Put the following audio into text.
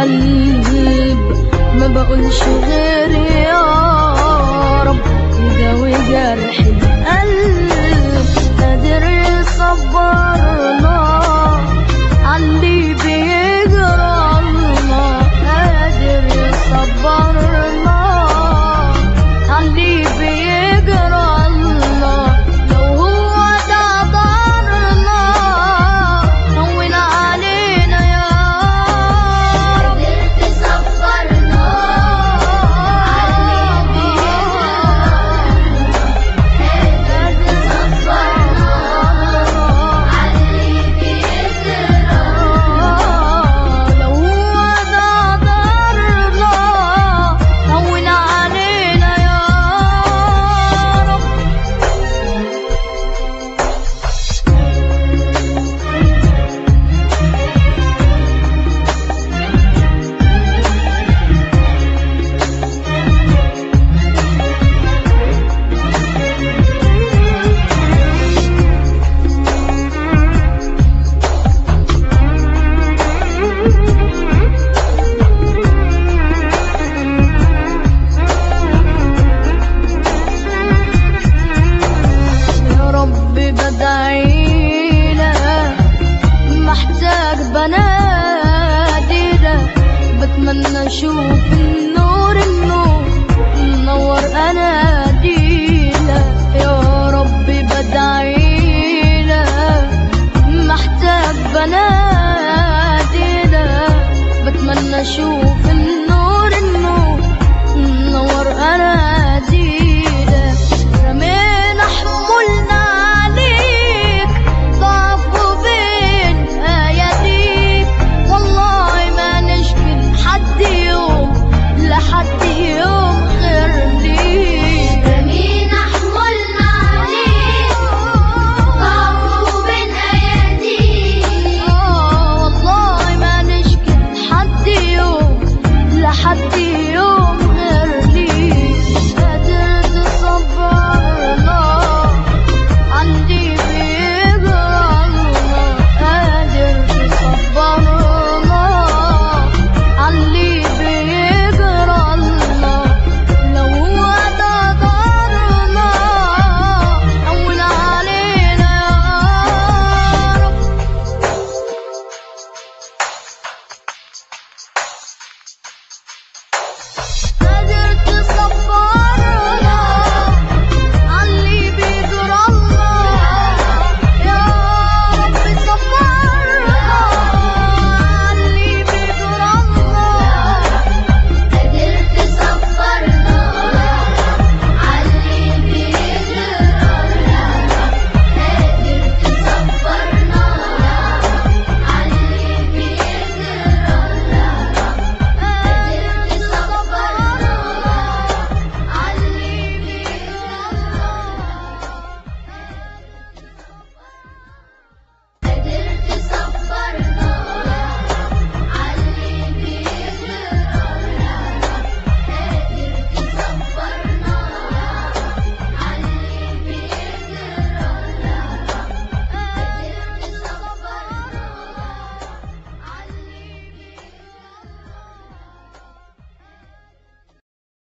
القلب ما بقولش غير يا رب يداوي جرح القلب قادر يصبرنا عاللي بيجرالنا قادر يصبرنا عاللي بيجرالنا لو هو ده ضرنا هون علينا يا رب قدرت تصبرنا عاللي بيجرالنا قادر تصبرنا عاللي بيجرالنا لو هو ده ضرنا هون علينا يا رب يا رب بدعيلك محتاج بنادي لك بتمنى اشوف